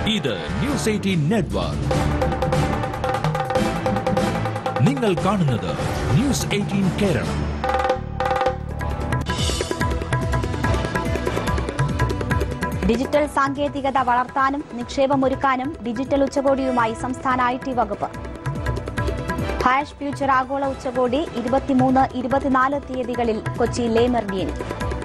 ഇത് news eighteen network നിങ്ങൾ കാണുന്നത് ന്യൂസ് എയ്റ്റീൻ കേരളം ഡിജിറ്റൽ സാങ്കേതികത വളർത്താനും നിക്ഷേപമൊരുക്കാനും ഡിജിറ്റൽ ഉച്ചകോടിയുമായി സംസ്ഥാന ഐ ടി വകുപ്പ് ഹാഷ് ഫ്യൂച്ചർ ആഗോള ഉച്ചകോടി ഇരുപത്തിമൂന്ന് ഇരുപത്തിനാല് തീയതികളിൽ കൊച്ചി ലേ മെർഡിയനിൽ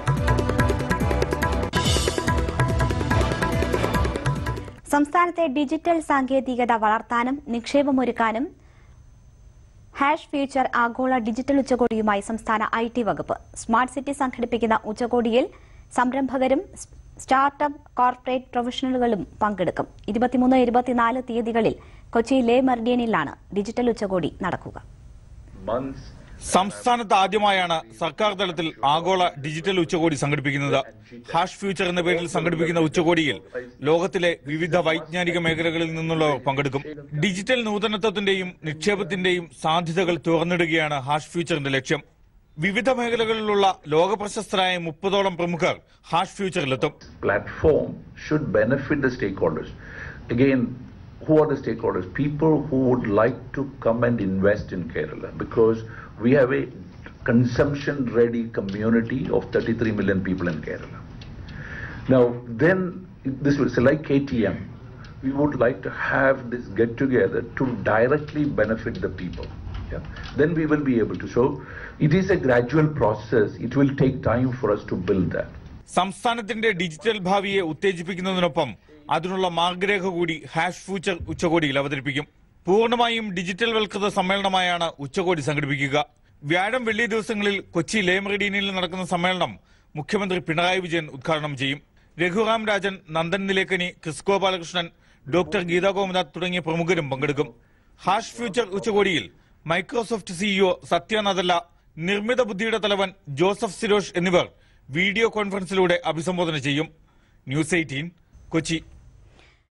സംസ്ഥാനത്തെ ഡിജിറ്റൽ സാങ്കേതികത വളർത്താനും നിക്ഷേപമൊരുക്കാനും ഹാഷ് ഫ്യൂച്ചർ ആഗോള ഡിജിറ്റൽ ഉച്ചകോടിയുമായി സംസ്ഥാന ഐ ടി വകുപ്പ് സ്മാർട്ട് സിറ്റി സംഘടിപ്പിക്കുന്ന ഉച്ചകോടിയിൽ സംരംഭകരും സ് സ്റ്റാർട്ടപ്പ് കോർപ്പറേറ്റ് പ്രൊഫഷണലുകളും പങ്കെടുക്കും ഇരുപത്തിമൂന്ന് ഇരുപത്തിനാല് തീയതികളിൽ കൊച്ചി ലേ മെർഡിയനിലാണ് ഡിജിറ്റൽ ഉച്ചകോടി നടക്കുക months സംസ്ഥാനത്ത് ആദ്യമായാണ് സർക്കാർ തലത്തിൽ ആഗോള ഡിജിറ്റൽ ഉച്ചകോടി സംഘടിപ്പിക്കുന്നത് ഹാഷ് ഫ്യൂച്ചർ എന്ന പേരിൽ സംഘടിപ്പിക്കുന്ന ഉച്ചകോടിയിൽ ലോകത്തിലെ വിവിധ വൈജ്ഞാനിക മേഖലകളിൽ നിന്നുള്ളവർ പങ്കെടുക്കും ഡിജിറ്റൽ നൂതനത്വത്തിന്റെയും നിക്ഷേപത്തിന്റെയും സാധ്യതകൾ തുറന്നിടുകയാണ് ഹാഷ് ഫ്യൂച്ചറിന്റെ ലക്ഷ്യം വിവിധ മേഖലകളിലുള്ള ലോകപ്രശസ്തരായ മുപ്പതോളം പ്രമുഖർ ഹാഷ് ഫ്യൂച്ചറിലെത്തും platform should benefit the stakeholders. Again, who are the stakeholders? People who would like to come and invest in Kerala because we have a consumption ready community of 33 million people in Kerala. Now, then this was like KTM. We would like to have this get together to directly benefit the people. Yeah. Then we will be able to. So it is a gradual process. It will take time for us to build that. സംസ്ഥാനത്തിന്റെ digital ഭാവിയെ ഉത്തേജിപ്പിക്കുന്നതിനൊപ്പം അതിനുള്ള മാർഗരേഖ കൂടി hash future ഉച്ചകോടിയിൽ അവതരിപ്പിക്കും പൂർണ്ണമായും digital വൽകൃത സമ്മേളനമായാണ് ഉച്ചകോടി സംഘടിപ്പിക്കുക വ്യാഴം വെള്ളി ദിവസങ്ങളിൽ കൊച്ചി ലേമറിഡീനിൽ നടക്കുന്ന സമ്മേളനം മുഖ്യമന്ത്രി പിണറായി വിജയൻ ഉദ്ഘാടനം ചെയ്യും രഘുറാം രാജൻ നന്ദൻ നിലേക്കനി ക്രിസ്കോ ബാലകൃഷ്ണൻ ഡോക്ടർ ഗീതാ ഗോമനാഥ് തുടങ്ങിയ പ്രമുഖരും പങ്കെടുക്കും ഹാഷ് ഫ്യൂച്ചർ ഉച്ചകോടിയിൽ മൈക്രോസോഫ്റ്റ് സിഇഒ സത്യ നദല്ല നിർമ്മിത ബുദ്ധിയുടെ തലവൻ ജോസഫ് സിരോഷ് എന്നിവർ വീഡിയോ കോൺഫറൻസിലൂടെ അഭിസംബോധന ചെയ്യും ന്യൂസ് എയ്റ്റീൻ കൊച്ചി